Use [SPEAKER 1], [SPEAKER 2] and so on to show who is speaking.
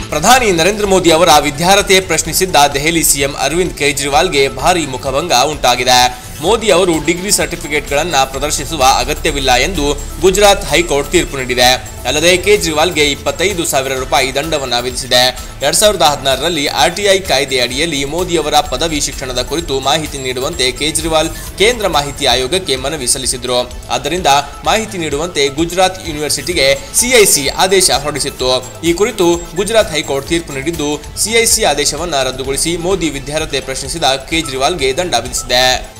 [SPEAKER 1] ಪ್ರಧಾನಿ ನರೇಂದ್ರ ಮೋದಿ ಅವರ ವಿದ್ಯಾರ್ಹತೆ ಪ್ರಶ್ನಿಸಿದ್ದ ದೆಹಲಿ ಸಿಎಂ ಅರವಿಂದ್ ಕೇಜ್ರಿವಾಲ್ಗೆ ಭಾರಿ ಮುಖಭಂಗ ಉಂಟಾಗಿದೆ ಮೋದಿ ಅವರು ಡಿಗ್ರಿ ಸರ್ಟಿಫಿಕೇಟ್ಗಳನ್ನು ಪ್ರದರ್ಶಿಸುವ ಅಗತ್ಯವಿಲ್ಲ ಎಂದು ಗುಜರಾತ್ ಹೈಕೋರ್ಟ್ ತೀರ್ಪು ನೀಡಿದೆ ಅಲ್ಲದೆ ಕೇಜ್ರಿವಾಲ್ಗೆ ಇಪ್ಪತ್ತೈದು ಸಾವಿರ ರೂಪಾಯಿ ದಂಡವನ್ನು ವಿಧಿಸಿದೆ ಎರಡ್ ಸಾವಿರದ ಹದಿನಾರರಲ್ಲಿ ಆರ್ಟಿಐ ಕಾಯ್ದೆ ಅಡಿಯಲ್ಲಿ ಮೋದಿ ಅವರ ಪದವಿ ಶಿಕ್ಷಣದ ಕುರಿತು ಮಾಹಿತಿ ನೀಡುವಂತೆ ಕೇಜ್ರಿವಾಲ್ ಕೇಂದ್ರ ಮಾಹಿತಿ ಆಯೋಗಕ್ಕೆ ಮನವಿ ಸಲ್ಲಿಸಿದ್ರು ಆದ್ದರಿಂದ ಮಾಹಿತಿ ನೀಡುವಂತೆ ಗುಜರಾತ್ ಯೂನಿವರ್ಸಿಟಿಗೆ ಸಿಐಸಿ ಆದೇಶ ಹೊರಡಿಸಿತ್ತು ಈ ಕುರಿತು ಗುಜರಾತ್ ಹೈಕೋರ್ಟ್ ತೀರ್ಪು ನೀಡಿದ್ದು ಸಿಐಸಿ ಆದೇಶವನ್ನು ರದ್ದುಗೊಳಿಸಿ ಮೋದಿ ವಿದ್ಯಾರ್ಹತೆ ಪ್ರಶ್ನಿಸಿದ ಕೇಜ್ರಿವಾಲ್ಗೆ ದಂಡ ವಿಧಿಸಿದೆ